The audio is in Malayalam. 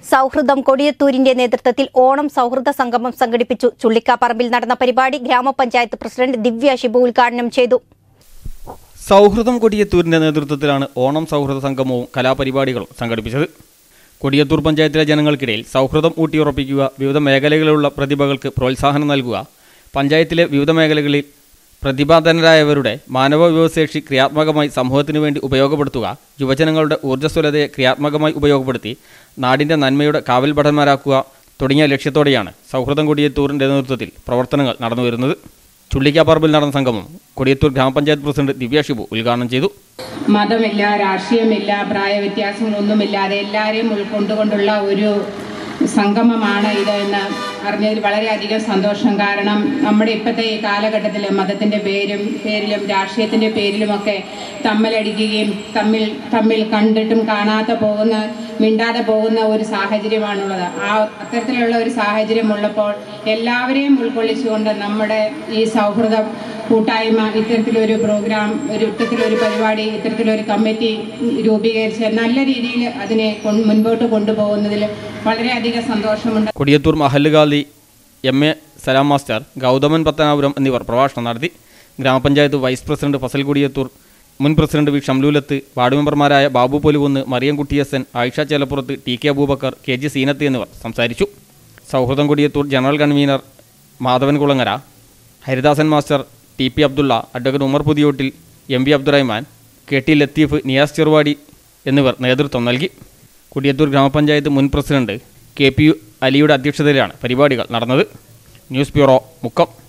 സൗഹൃദം കൊടിയത്തൂരിന്റെ നേതൃത്വത്തിൽ ഓണം സൗഹൃദ സംഗമം സംഘടിപ്പിച്ചു ചുള്ളിക്കാപ്പറമ്പിൽ നടന്ന പരിപാടി ഗ്രാമപഞ്ചായത്ത് പ്രസിഡന്റ് ദിവ്യ ഷിബു ഉദ്ഘാടനം ചെയ്തു സൗഹൃദം കൊടിയത്തൂരിന്റെ നേതൃത്വത്തിലാണ് ഓണം സൗഹൃദ സംഗമവും കലാപരിപാടികളും സംഘടിപ്പിച്ചത് കൊടിയത്തൂർ പഞ്ചായത്തിലെ ജനങ്ങൾക്കിടയിൽ സൗഹൃദം ഊട്ടിയുറപ്പിക്കുക വിവിധ മേഖലകളിലുള്ള പ്രതിഭകൾക്ക് പ്രോത്സാഹനം നൽകുക പഞ്ചായത്തിലെ വിവിധ മേഖലകളിൽ പ്രതിഭാധനരായവരുടെ മാനവ വിഭവശേഷി ക്രിയാത്മകമായി സമൂഹത്തിനു വേണ്ടി ഉപയോഗപ്പെടുത്തുക യുവജനങ്ങളുടെ ഊർജ്ജസ്വലതയെ ക്രിയാത്മകമായി ഉപയോഗപ്പെടുത്തി നാടിൻ്റെ നന്മയുടെ കാവൽ ഭടന്മാരാക്കുക തുടങ്ങിയ ലക്ഷ്യത്തോടെയാണ് സൗഹൃദം കൊടിയത്തൂരിൻ്റെ നേതൃത്വത്തിൽ പ്രവർത്തനങ്ങൾ നടന്നുവരുന്നത് ചുള്ളിക്കാപ്പറമ്പിൽ നടന്ന സംഗമം കൊടിയത്തൂർ ഗ്രാമപഞ്ചായത്ത് പ്രസിഡന്റ് ദിവ്യ ഷിബു ഉദ്ഘാടനം ചെയ്തു മതമില്ല രാഷ്ട്രീയമില്ല പ്രായവ്യത്യാസങ്ങളൊന്നുമില്ലാതെ എല്ലാവരെയും ഉൾക്കൊണ്ടുകൊണ്ടുള്ള ഒരു സംഗമമാണ് ഇത് എന്ന് അറിഞ്ഞതിൽ വളരെയധികം സന്തോഷം കാരണം നമ്മുടെ ഇപ്പോഴത്തെ ഈ കാലഘട്ടത്തിൽ മതത്തിൻ്റെ പേരും പേരിലും രാഷ്ട്രീയത്തിൻ്റെ പേരിലുമൊക്കെ തമ്മിലടിക്കുകയും തമ്മിൽ തമ്മിൽ കണ്ടിട്ടും കാണാതെ പോകുന്ന മിണ്ടാതെ പോകുന്ന ഒരു സാഹചര്യമാണുള്ളത് ആ അത്തരത്തിലുള്ള ഒരു സാഹചര്യം ഉള്ളപ്പോൾ എല്ലാവരെയും ഉൾക്കൊള്ളിച്ചുകൊണ്ട് നമ്മുടെ ഈ സൗഹൃദം കൂട്ടായ്മ ഇത്തരത്തിലൊരു പ്രോഗ്രാം ഒരു ഇത്തരത്തിലൊരു പരിപാടി ഇത്തരത്തിലൊരു കമ്മിറ്റി രൂപീകരിച്ച് നല്ല രീതിയിൽ അതിനെ കൊ- മുൻപോട്ട് കൊണ്ടുപോകുന്നതിൽ വളരെയധികം സന്തോഷമുണ്ട് കൊടിയത്തൂർ മഹല്ലുകാലി M A Salam master Gauthaman Pathanapuram എന്നിവർ പ്രഭാഷണം നടത്തി ഗ്രാമപഞ്ചായത്ത് വൈസ് പ്രസിഡന്റ് ഫസൽ കൊടിയത്തൂർ മുൻ പ്രസിഡന്റ് വി ഷംലൂലത്ത് വാർഡ് മെമ്പർമാരായ Babu Polukunnu Mariyamkutty S N Ayisha Chelappurath T K Aboobacker K G Seenath എന്നിവർ സംസാരിച്ചു സൗഹൃദം Kodiyathur general convener Madhavan Kulangara Haridasan master T P Abdulla advocate Umar Puthiyottil M V Abdurahman K T Latheef Niyas Cheruvadi എന്നിവർ നേതൃത്വം നൽകി കുടിയത്തൂർ ഗ്രാമപഞ്ചായത്ത് മുൻ പ്രസിഡന്റ് കെ പി യു അലിയുടെ അധ്യക്ഷതയിലാണ് പരിപാടികൾ നടന്നത് ന്യൂസ് ബ്യൂറോ മുക്കം